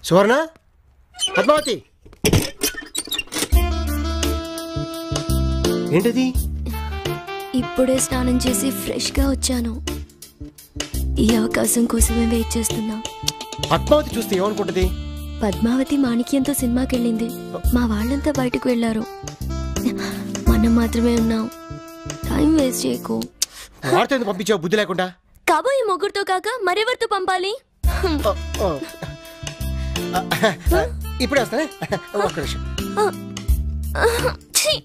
సువర్ణ పద్మావతి ఏంటిది ఇప్పుడే స్నానం చేసి ఫ్రెష్గా వచ్చాను ఈ అవకాశం కోసమే వెయిట్ చేస్తున్నా పద్మావతి చూస్తే ఏమనుకుంటది పద్మావతి మాణిక్యంతో సినిమాకి వెళ్ళింది మా వాళ్ళంతా బయటకు వెళ్ళారు మనం మాత్రమే ఉన్నాం టైం వేస్ట్ చేయకు వాడితో ఎందుకు పంపించావు బుద్ధి లేకుండా కాబోయే మొగుడుతో కాక మరెవరితో పంపాలి ఓ, ఓ. ఆ, ఆ, ఇప్పుడే వస్తానే ఒక్క నిమిషం ఛీ!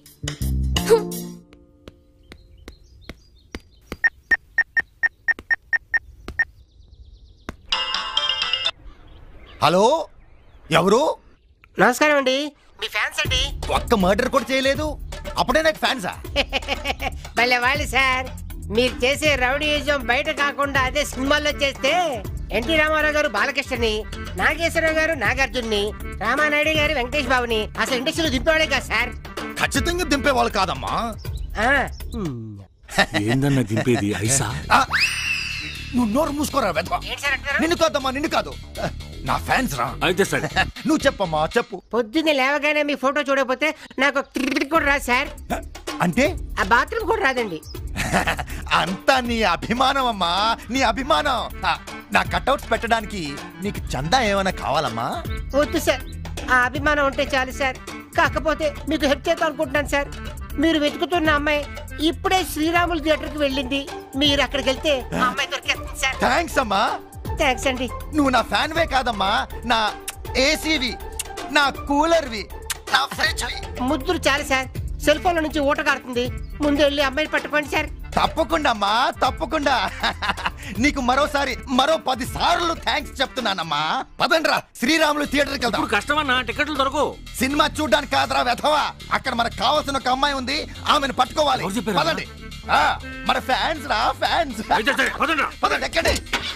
హలో ఎవరు నమస్కారం అండి మీ ఫ్యాన్స్ అండి ఒక్క మర్డర్ కూడా చేయలేదు అప్పుడే నాకు ఫ్యాన్సా భలే వాళ్ళు సార్ మీరు చేసే రౌడీయిజం బయట కాకుండా అదే సినిమాల్లో చేస్తే ఎన్టీ రామారావు గారు బాలకృష్ణని నాగేశ్వరరావు గారు నాగార్జున్ని రామానాయుడు గారు వెంకటేష్ బాబుని అసలు ఇండస్ట్రీలో దింపేవాడే కదా సార్ ఖచ్చితంగా దింపే వాళ్ళు కాదమ్మా ఆ, ఏందన్న దింపేది ఐసా ఆ, నువ్వు నోరు మూసుకోరా వెధవ ఏంటి సార్ అంటున్నారు నిన్ను కాదమ్మా నిన్ను కాదు నా ఫ్యాన్స్ రా అయితే సరే నువ్వు చెప్పమ్మా చెప్పు పొద్దున్నే లేవగానే మీ ఫోటో చూడకపోతే నాకు ఒక తిరిగి కూడా రాదు సార్ అంటే ఆ బాత్రూమ్ కూడా రాదండి అంతా నీ అభిమానం అమ్మా నీ అభిమానం ఆ, నా కట్అవుట్స్ పెట్టడానికి నీకు చందా ఏమైనా కావాలమ్మా వద్దు సార్ ఆ అభిమానం ఉంటే చాలు సార్ కాకపోతే మీకు హెల్ప్ చేద్దాం అనుకుంటున్నాను సార్ మీరు వెతుకుతున్న అమ్మాయి ఇప్పుడే శ్రీరాములు థియేటర్కి వెళ్ళింది మీరు అక్కడికి వెళ్తే ఆ అమ్మాయి దొరికేస్తుంది సార్ థ్యాంక్స్ అమ్మా థ్యాంక్స్ అండి నువ్వు నా ఫ్యాన్వే కాదమ్మా నా ఏసీవి నా కూలర్వి నా ఫ్రిడ్జ్వి ముద్దులు చాలు సార్ సెల్ ఫోన్ నుంచి ఊట కారుతుంది ముందు వెళ్ళి అమ్మాయిని పట్టుకోండి సార్ తప్పకుండా అమ్మా తప్పకుండా నీకు మరోసారి మరో పది సార్లు థ్యాంక్స్ చెప్తున్నానమ్మా పదండ్రా శ్రీరాములు థియేటర్కి వెళ్దాం ఇప్పుడు కష్టమన్నా టికెట్లు దొరకవు సినిమా చూడడానికి కాదురా వెధవా అక్కడ మనకు కావాల్సిన ఒక అమ్మాయి ఉంది ఆమెను పట్టుకోవాలి ఎవరు చెప్పారు పదండి ఆ, మన ఫ్యాన్స్ రా ఫ్యాన్స్ అయితే సరే పదండ్రా. పదండి ఎక్కండి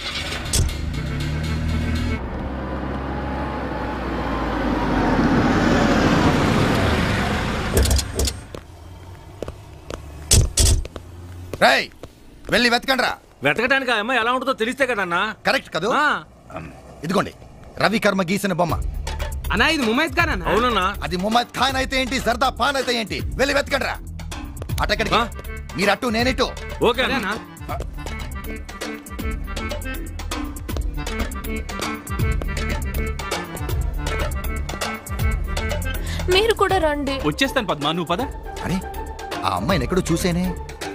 రేయ్ వెళ్ళి వెతకండి రా వెతకడానికి ఆ అమ్మాయి ఎలా ఉంటుందో తెలిస్తే కదన్నా కరెక్ట్ కదూ ఆ, ఉమ్, ఇదిగోండి రవి కర్మ గీసిన బొమ్మ అన్నా ఇది ముమైత్ ఖాన్ అన్న అవునన్నా అది ముమ్మద్ ఖాన్ అయితే ఏంటి సర్దా ఖాన్ అయితే ఏంటి వెళ్ళి వెతకండి రా అటక్కడికి ఆ? మీరు అటు నేనిటు ఓకే అన్నా అన్నా మీరు కూడా రండి వచ్చేస్తాను పద్మా నువ్వు పద అరే ఆ అమ్మాయిని ఎక్కడో చూసేనే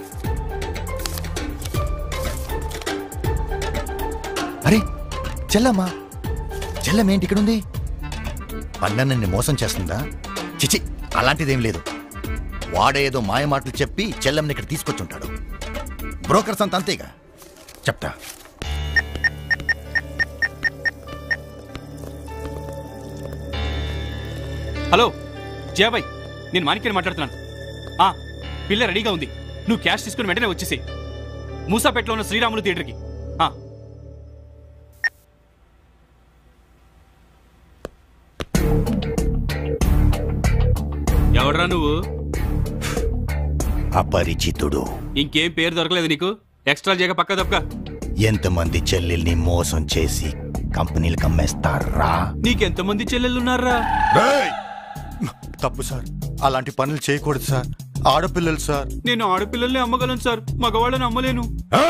అరే చెల్లమ్మా చెల్లమ్మేంటి ఇక్కడుంది పన్నెండుని మోసం చేస్తుందా చిచి అలాంటిదేం లేదు వాడే ఏదో మాయ మాటలు చెప్పి చెల్లెమ్మని ఇక్కడ తీసుకొచ్చుంటాడు బ్రోకర్స్ అంత అంతేగా చెప్తా హలో జయాబాయ్ నేను మాణిక్యని మాట్లాడుతున్నాను ఆ పిల్ల రెడీగా ఉంది నువ్వు క్యాష్ తీసుకుని వెంటనే వచ్చేసేయ్ మూసాపేటలో ఉన్న శ్రీరాములు థియేటర్కి ఆ, ఎవడ్రా నువ్వు అపరిచితుడు ఇంకేం పేరు దొరకలేదు నీకు ఎక్స్ట్రా చేయక పక్క తప్పక ఎంతమంది చెల్లెల్ని మోసం చేసి కంపెనీలకు అమ్మేస్తారా నీకెంతమంది చెల్లెళ్ళున్నారా తప్పు సార్ అలాంటి పనులు చేయకూడదు సార్ ఆడపిల్లలు సార్ నేను ఆడపిల్లల్ని అమ్మగలను సార్ మగవాళ్ళని అమ్మలేను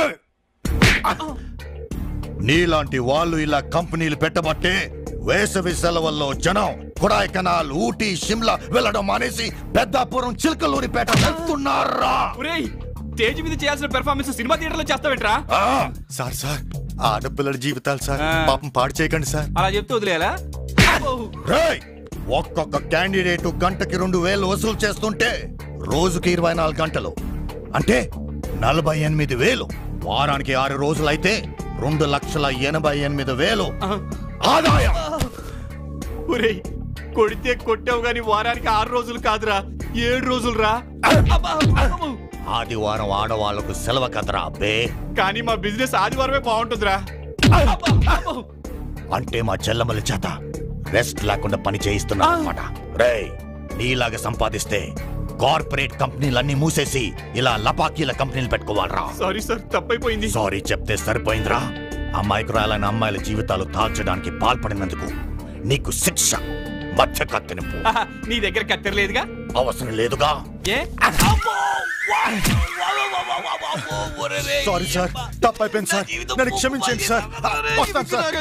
నీలాంటి వాళ్ళు ఇలా కంపెనీలు పెట్టబట్టే వేసవి సెలవుల్లో జనం కొడాయికనాల్ ఊటీ షిమ్లా వెళ్ళడం మానేసి పెద్దాపురం చిలకలూరిపేట వెళ్తున్నారా ఒరేయ్ స్టేజ్ మీద చేయాల్సిన పెర్ఫార్మెన్స్ సినిమా థియేటర్లో చేస్తావేంట్రా ఆ, సార్ సార్ ఆడపిల్లల జీవితాలు సార్ ఆ. పాపం పాడు చేయకండి సార్ అలా చెప్తే వదిలేయాలా రేయ్ ఒక్కొక్క క్యాండిడేట్ గంటకి రెండు వేలు వసూలు చేస్తుంటే రోజుకి ఇరవై నాలుగు గంటలు అంటే నలభై ఎనిమిది వేలు వారానికి ఆరు రోజులైతే రెండు లక్షల ఎనభై ఎనిమిది వేలు ఆదాయం ఒరేయ్ కొడితే కొట్టావు గాని వారానికి ఆరు రోజులు కాదురా ఏడు రోజులు రా ఆదివారం ఆడవాళ్లకు సెలవు కదరా అబ్బే కానీ మా బిజినెస్ ఆదివారమే బాగుంటుందిరా అంటే మా చెల్లమ్మల చేత రెస్ట్ లేకుండా పని చేయిస్తున్నా అనమాట రేయ్ నీలాగా సంపాదిస్తే కార్పొరేట్ కంపెనీలన్నీ మూసేసి ఇలా లపాకీల కంపెనీలు పెట్టుకోవాలరా సారీ సార్ తప్పైపోయింది సారీ చెప్తే సరిపోయిందిరా అమ్మాయికురాలైన అమ్మాయిల జీవితాలు దాల్చడానికి పాల్పడినందుకు నీకు శిక్ష మధ్య కత్తినిపు ఆహా, నీ దగ్గర కత్తెరలేదుగా అవసరం లేదుగా ఏ సారీ సార్ తప్పైపోయింది సార్ నన్ను క్షమించండి సార్ వస్తాను సార్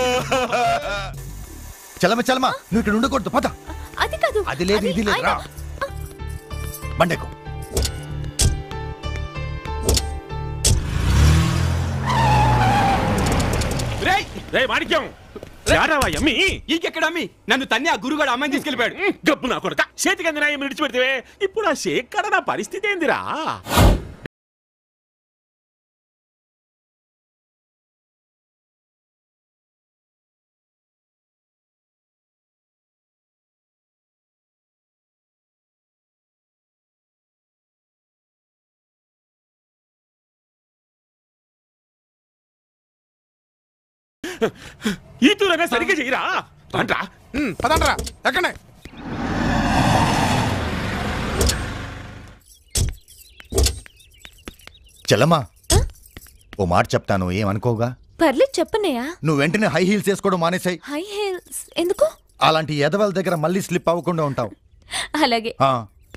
చలమ చలమ నువ్వు ఇక్కడ ఉండకూడదు పద అది కాదు అది లేదు ఇది లేదు రా బండెకు రేయ్ రే మాణిక్యం యాడవా అమ్మి ఇంకెక్కడ అమ్మి నన్ను తన్ని ఆ గురుగాడు అమ్మాయిని తీసుకెళ్ళిపోయాడు గబ్బు నా కొడక చేతికి అందిన ఏమి విడిచిపెడితే ఇప్పుడు ఆ షేక్ కాడ నా పరిస్థితి ఏందిరా ఈ తూరంగా సరిగ్గా చెయ్యరా అంట్రా పదండ్రా ఎక్కడే చలమా ఓ మాట చెప్తాను ఏమనుకోగా పర్లేదు చెప్పనయ్యా నువ్వు వెంటనే హై హీల్స్ వేసుకోవడం మానేసాయి హై హీల్స్ ఎందుకు అలాంటి ఎదవల దగ్గర మళ్ళీ స్లిప్ అవ్వకుండా ఉంటావు అలాగే ఆ,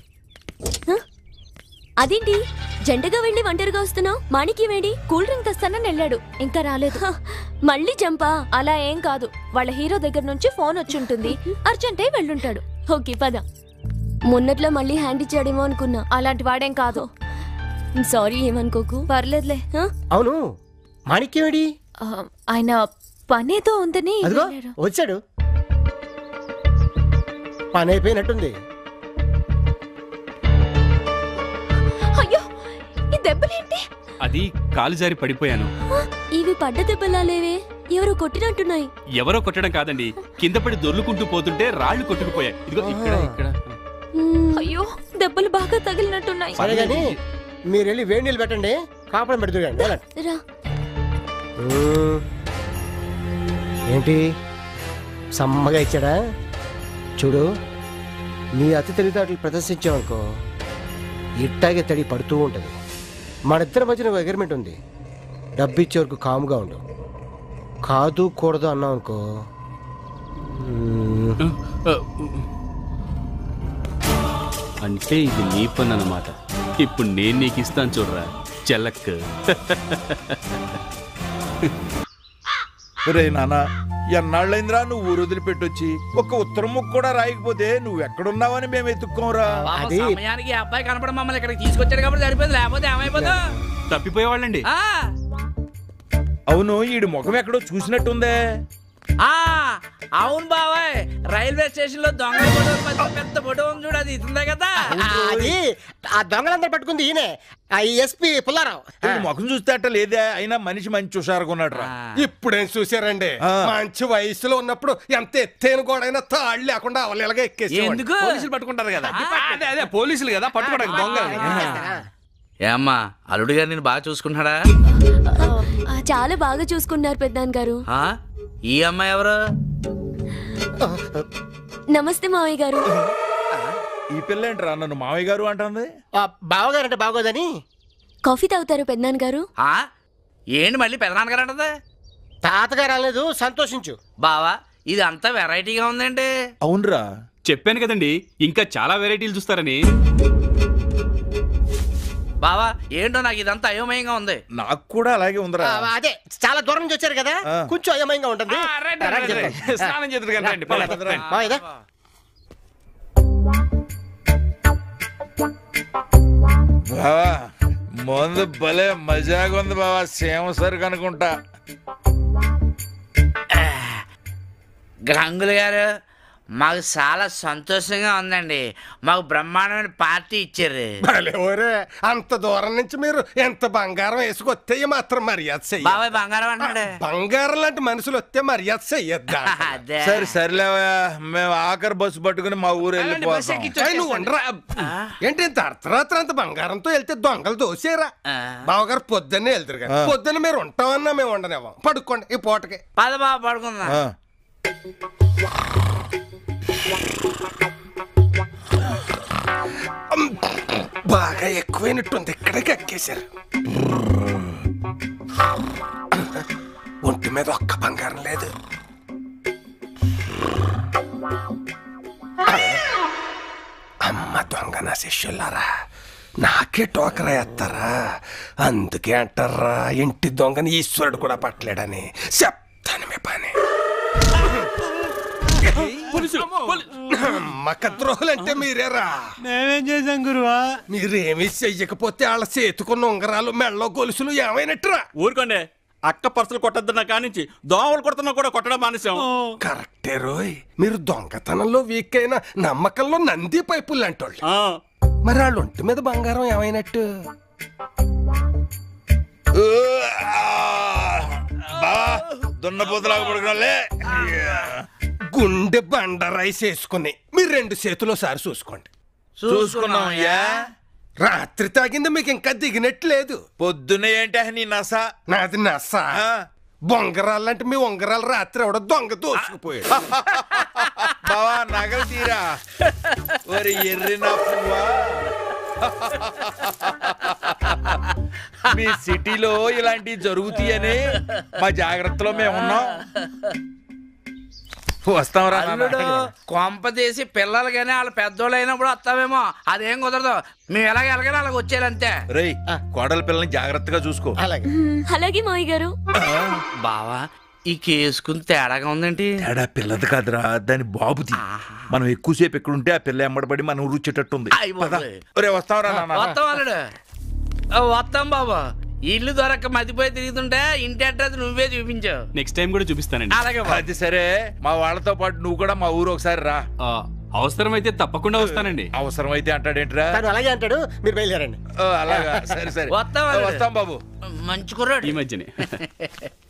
అదేంటి జంటగా వెళ్ళి ఒంటరిగా వస్తున్నావు మాణిక్యం వేడి కూల్ డ్రింక్ తెస్తానని వెళ్ళాడు ఇంకా రాలేదు మళ్ళీ చంపా అలా ఏం కాదు వాళ్ళ హీరో దగ్గర నుంచి ఫోన్ వచ్చి ఉంటుంది అర్జెంటే వెళ్ళుంటాడు ఓకే పద మొన్నట్లో మళ్ళీ హ్యాండ్ ఇచ్చాడేమో అనుకున్నా అలాంటి వాడేం కాదు సారీ ఏమనుకోకు పర్లేదులే ఆ? అవును మాణిక్యమేడి ఆ, ఆయన పనేదో ఉందని అదిగో వెళ్ళారు. వచ్చాడు పని అయిపోయినట్టుంది అయ్యో ఈ దెబ్బలేంటి అది కాలు జారి పడిపోయాను ఆ, ఇవి పడ్డ దెబ్బలా లేవే ఎవరో కొట్టినట్టున్నాయి ఎవరో కొట్టడం కాదండి కింద పడి దొర్లుకుంటూ పోతుంటే రాళ్ళు కొట్టుకుపోయాయి ఇదిగో ఇక్కడ ఇక్కడ అయ్యో దెబ్బలు బాగా తగిలినట్టున్నాయి సరే గాని మీరు వెళ్ళి వేడి నీళ్ళు పెట్టండి కాపడం పెడుతురండి రా ఏంటి సమ్మగా ఇచ్చాడా చూడు నీ అతి తెలివితేటలు ప్రదర్శించావనుకో ఇట్టాగే తడి పడుతూ ఉంటుంది మన ఇద్దరి మధ్యన ఒక అగ్రిమెంట్ ఉంది డబ్బు ఇచ్చే వరకు కాముగా ఉండు కాదు కూడదు అన్నావు అనుకో మ్మ్, అంటే ఇది నీ పని అన్నమాట ఇప్పుడు నేను నీకు ఇస్తాను చూడరా చెల్లక్ రే నాన్న ఎన్నాళ్ళైందిరా నువ్వు ఊరు వదిలిపెట్టొచ్చి ఒక్క ఉత్తరం ముక్కు కూడా రాయకపోతే నువ్వు ఎక్కడున్నావని మేము ఎత్తుక్కోరా అది సమయానికి ఈ అబ్బాయి కనపడం మమ్మల్ని ఇక్కడికి తీసుకొచ్చాడు కాబట్టి సరిపోయింది లేకపోతే ఏమైపోతా తప్పిపోయేవాళ్ళండి అవును ఈడు ముఖం ఎక్కడో చూసినట్టుందే ఆ అవును బాబాయ్ రైల్వే స్టేషన్ లో దొంగ ఫోటో పెద్ద పెద్ద ఫోటో ఉంది చూడు అది ఇస్తుందే కదా అది ఆ దొంగలందరూ పట్టుకుంది ఈయనే ఆ ఎస్పీ పుల్లారావు ఈడు ముఖం చూస్తే అట్ట లేదే అయినా మనిషి మంచి హుషారుగా ఉన్నాడు రా ఇప్పుడేం చూసారండి ఆ. మంచి వయసులో ఉన్నప్పుడు ఎంత ఎత్తైన గోడైనా తాళ్ళు లేకుండా అవలేలాగా ఎక్కేసి ఎందుకు పోలీసులు పట్టుకుంటారు కదా అదే అదే పోలీసులు కదా పట్టుకోవడానికి దొంగలు ఏమ్మా అల్లుడు గారు నేను బాగా చూసుకుంటున్నాడా ఆ, చాలా బాగా చూసుకున్నారు పెద్దాన్ గారు ఆ? ఈ అమ్మాయి ఎవరు నమస్తే మావయ్య గారు ఈ పిల్ల ఏంట్రా నన్ను మావయ్య గారు అంటుంది ఆ బావగారంటే బాగోదని కాఫీ తాగుతారు పెద్దాన్ గారు ఆ? ఏంటి మళ్ళీ పెదనాన్నగారు అంటది తాతగారు రాలేదు సంతోషించు బావా ఇది అంతా వెరైటీగా ఉందండి అవునరా చెప్పాను కదండి ఇంకా చాలా వెరైటీలు చూస్తారని బావా ఏంటో నాకు ఇదంతా అయోమయంగా ఉంది నాకు కూడా అలాగే ఉందిరా ఆ, అదే చాలా దూరం నుంచి వచ్చారు కదా ఆ. కొంచెం అయమయంగా ఉంటుంది రండి చెప్తాను. స్నానం చేద్దరు కానీ రండి పదండి. మావయ్య దా. బావా మందు భలే మజాగా ఉంది బావా సేమ సరుకు అనుకుంటా గంగులు గారు మాకు చాలా సంతోషంగా ఉందండి మాకు బ్రహ్మాండమైన పార్టీ ఇచ్చారు భలే ఓరే అంత దూరం నుంచి మీరు ఎంత బంగారం వేసుకొస్తే మాత్రం మర్యాద చెయ్యాలి బాబాయ్ బంగారం అంటున్నాడు బంగారం లాంటి మనుషులు వస్తే మర్యాద చెయ్యొద్దా అదే సరే సరేలేవా మేము ఆఖరి బస్సు పట్టుకుని మా ఊరు వెళ్ళిపోతాం ఏయ్, నువ్వు ఉండరా ఏంటి ఇంత అర్ధరాత్రి అంత బంగారంతో వెళ్తే దొంగలు దోసేరా ఆ. బావగారు పొద్దున్నే వెళ్తారు కదా ఆ. పొద్దున్న మీరు ఉంటామన్నా మేము ఉండనివ్వం పడుకోండి ఈ పూటకి పద బాబా పడుకుందాం ఆ. బాగా ఎక్కువైనట్టుంది ఇక్కడికి ఎక్కేశారు ఒంటి మీద ఒక్క బంగారం లేదు శిష్యులారా నాకే టోకరా ఎత్తారా అందుకే అంటారా ఇంటి దొంగని ఈశ్వరుడు కూడా పట్టలేడని చెప్తాను మీ పని మక్క ద్రోహులంటే మీరేరా మేమేం చేసాం గురువా మీరేమీ చెయ్యకపోతే వాళ్ళ చేతుకున్న ఉంగరాలు మెళ్ళో గొలుసులు ఏమైనట్టురా ఊరుకోండి అక్క పర్సలు కొట్టద్దన్న కానించి దోమలు కొడుతున్నా కూడా కొట్టడం మానేశాం కరెక్టే రోయ్ మీరు దొంగతనంలో వీక్ అయిన నమ్మకంలో నంది పైపులు అంటోళ్ళు ఆ, మరి వాళ్ళ ఒంటి మీద బంగారం ఏమైనట్టు బావా దున్నపోతులాగా పడుకున్నాలే గుండె బండ రైస్ వేసుకుని మీరు రెండు చేతులు సారి చూసుకోండి చూసుకున్నాం అయ్యా రాత్రి తాగింది మీకు ఇంకా దిగినట్లేదు పొద్దున్నే ఏంటి నీ నస నాది నస ఆ, బొంగరాలంటే మీ ఉంగరాలు రాత్రి ఎవడో దొంగ దోసుకుపోయాడు బావా నగలు తీరా ఒరి ఎర్రి నా పువ్వా మీ సిటీలో ఇలాంటివి జరుగుతాయని మా జాగ్రత్తలో మేము ఉన్నాం వస్తాం రా అల్లుడు కొంప తీసి పిల్లలు కానీ వాళ్ళ పెద్దోళ్ళు అయినప్పుడు వస్తావేమో అదేం కుదరదు మేము ఎలాగ ఎలాగైనా అలాగ వచ్చేయాలంతే రేయ్ కోడల పిల్లని జాగ్రత్తగా చూసుకో అలాగే మ్మ్, అలాగే మావయ్య గారు బావా ఈ కేసుకుని తేడాగా ఉందేంటి తేడా పిల్లది కాదురా దాని బాబుది మనం ఎక్కువసేపు ఎక్కడుంటే ఆ పిల్ల ఎమ్మడబడి మనం రుచేటట్టుంది అయ్ బాబోయ్. ఒరే వస్తాం రా నాన్న వస్తాం అల్లుడు ఆ, వస్తాం బాబా ఇల్లు దొరక్క మతిపోయి తిరుగుతుంటే ఇంటి అడ్రస్ నువ్వే చూపించావు నెక్స్ట్ టైం కూడా చూపిస్తానండి అలాగే బాబు. అది సరే మా వాళ్ళతో పాటు నువ్వు కూడా మా ఊరు ఒకసారి రా ఆ, అవసరమైతే తప్పకుండా వస్తానండి అవసరమైతే అంటాడేంట్రా తను అలాగే అంటాడు మీరు బయలుదేరండి ఓ, అలాగా సరే సరే వస్తాం అల్లుడు. వస్తాం బాబు మంచి కుర్రాడు ఈ మధ్యనే